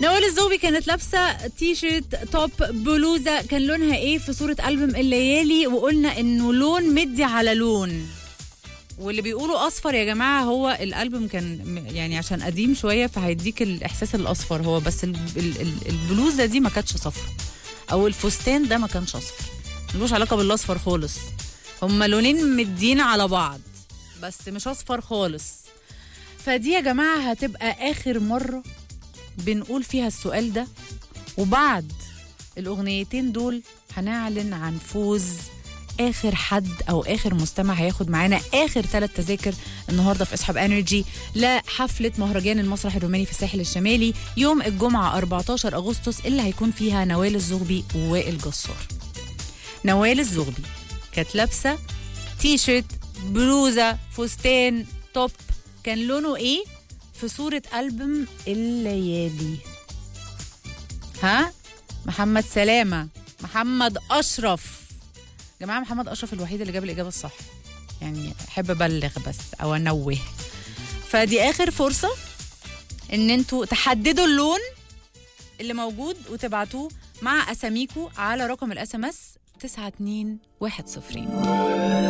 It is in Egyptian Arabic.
نوال الزوبي كانت لابسه تي شيرت توب بلوزه كان لونها ايه في صوره البوم الليالي وقلنا انه لون مدي على لون واللي بيقولوا اصفر يا جماعه هو الالبوم كان م- يعني عشان قديم شويه فهيديك الاحساس الاصفر هو بس ال- ال- ال- البلوزه دي ما كانتش صفرا او الفستان ده ما كانش اصفر ملوش علاقه بالاصفر خالص هما لونين مدين على بعض بس مش اصفر خالص فدي يا جماعه هتبقى اخر مره بنقول فيها السؤال ده وبعد الاغنيتين دول هنعلن عن فوز اخر حد او اخر مستمع هياخد معانا اخر ثلاث تذاكر النهارده في اسحب انرجي لحفله مهرجان المسرح الروماني في الساحل الشمالي يوم الجمعه 14 اغسطس اللي هيكون فيها نوال الزغبي ووائل جسار نوال الزغبي كانت لابسه تي شيرت بلوزه فستان توب كان لونه ايه في صوره البوم الليالي ها محمد سلامه محمد اشرف جماعه محمد اشرف الوحيد اللي جاب الاجابه الصح يعني احب ابلغ بس او انوه فدي اخر فرصه ان انتوا تحددوا اللون اللي موجود وتبعتوه مع اساميكو على رقم الاس ام اس 92110